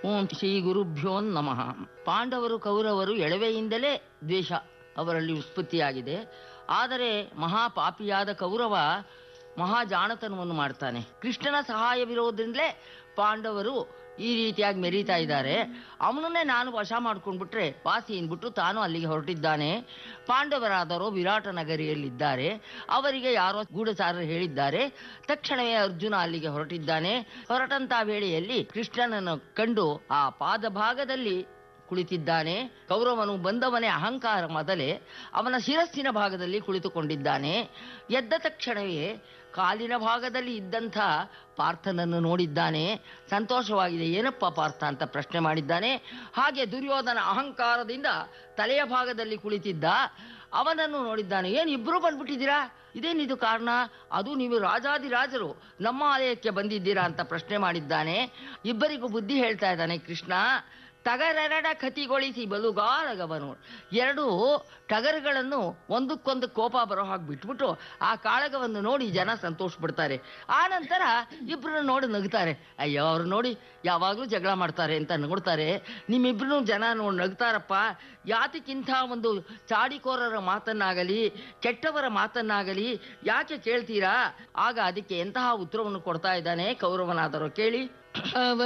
ಓಂ ಶ್ರೀ ಗುರುಭ್ಯೋ ನಮಃ ಪಾಂಡವರು ಕೌರವರು ಎಳವೆಯಿಂದಲೇ ದ್ವೇಷ ಅವರಲ್ಲಿ ಉತ್ಪತ್ತಿಯಾಗಿದೆ ಆದರೆ ಮಹಾಪಾಪಿಯಾದ ಕೌರವ ಮಹಾಜಾಣತನವನ್ನು ಮಾಡ್ತಾನೆ ಕೃಷ್ಣನ ಸಹಾಯವಿರೋದ್ರಿಂದಲೇ ಪಾಂಡವರು ಈ ರೀತಿಯಾಗಿ ಮೆರೀತಾ ಇದ್ದಾರೆ ಅವನನ್ನೇ ನಾನು ವಶ ಮಾಡ್ಕೊಂಡ್ಬಿಟ್ರೆ ವಾಸಿ ಅಂದ್ಬಿಟ್ಟು ತಾನು ಅಲ್ಲಿಗೆ ಹೊರಟಿದ್ದಾನೆ ಪಾಂಡವರಾದರೋ ವಿರಾಟ ನಗರಿಯಲ್ಲಿದ್ದಾರೆ ಅವರಿಗೆ ಯಾರೋ ಗೂಢಚಾರರು ಹೇಳಿದ್ದಾರೆ ತಕ್ಷಣವೇ ಅರ್ಜುನ ಅಲ್ಲಿಗೆ ಹೊರಟಿದ್ದಾನೆ ಹೊರಟಂತ ವೇಳೆಯಲ್ಲಿ ಕೃಷ್ಣನನ್ನು ಕಂಡು ಆ ಪಾದ ಭಾಗದಲ್ಲಿ ಕುಳಿತಿದ್ದಾನೆ ಕೌರವನು ಬಂದವನೇ ಅಹಂಕಾರ ಮೊದಲೇ ಅವನ ಶಿರಸ್ಸಿನ ಭಾಗದಲ್ಲಿ ಕುಳಿತುಕೊಂಡಿದ್ದಾನೆ ಎದ್ದ ತಕ್ಷಣವೇ ಕಾಲಿನ ಭಾಗದಲ್ಲಿ ಇದ್ದಂಥ ಪಾರ್ಥನನ್ನು ನೋಡಿದ್ದಾನೆ ಸಂತೋಷವಾಗಿದೆ ಏನಪ್ಪ ಪಾರ್ಥ ಅಂತ ಪ್ರಶ್ನೆ ಮಾಡಿದ್ದಾನೆ ಹಾಗೆ ದುರ್ಯೋಧನ ಅಹಂಕಾರದಿಂದ ತಲೆಯ ಭಾಗದಲ್ಲಿ ಕುಳಿತಿದ್ದ ಅವನನ್ನು ನೋಡಿದ್ದಾನೆ ಏನು ಇಬ್ರು ಬಂದ್ಬಿಟ್ಟಿದ್ದೀರಾ ಇದೇನಿದು ಕಾರಣ ಅದು ನೀವು ರಾಜಾದಿರಾಜರು ನಮ್ಮ ಆಲಯಕ್ಕೆ ಬಂದಿದ್ದೀರಾ ಅಂತ ಪ್ರಶ್ನೆ ಮಾಡಿದ್ದಾನೆ ಇಬ್ಬರಿಗೂ ಬುದ್ಧಿ ಹೇಳ್ತಾ ಇದ್ದಾನೆ ಕೃಷ್ಣ ಟಗರೆರಡ ಕತಿಗೊಳಿಸಿ ಬಲುಗಾಳಗವನು ಎರಡು ಟಗರುಗಳನ್ನು ಒಂದಕ್ಕೊಂದು ಕೋಪ ಬರೋ ಹಾಗೆ ಬಿಟ್ಬಿಟ್ಟು ಆ ಕಾಳಗವನ್ನು ನೋಡಿ ಜನ ಸಂತೋಷ ಪಡ್ತಾರೆ ಆ ನಂತರ ಇಬ್ಬರನ್ನು ನೋಡಿ ನಗ್ತಾರೆ ಅಯ್ಯೋ ಅವ್ರು ನೋಡಿ ಯಾವಾಗಲೂ ಜಗಳ ಮಾಡ್ತಾರೆ ಅಂತ ನೋಡ್ತಾರೆ ನಿಮ್ಮಿಬ್ರು ಜನ ನೋಡಿ ನಗ್ತಾರಪ್ಪ ಯಾತಕ್ಕಿಂಥ ಒಂದು ಚಾಡಿಕೋರರ ಮಾತನ್ನಾಗಲಿ ಕೆಟ್ಟವರ ಮಾತನ್ನಾಗಲಿ ಯಾಕೆ ಕೇಳ್ತೀರಾ ಆಗ ಅದಕ್ಕೆ ಎಂತಹ ಉತ್ತರವನ್ನು ಕೊಡ್ತಾ ಇದ್ದಾನೆ ಕೌರವನಾದರೂ ಕೇಳಿ ಅವ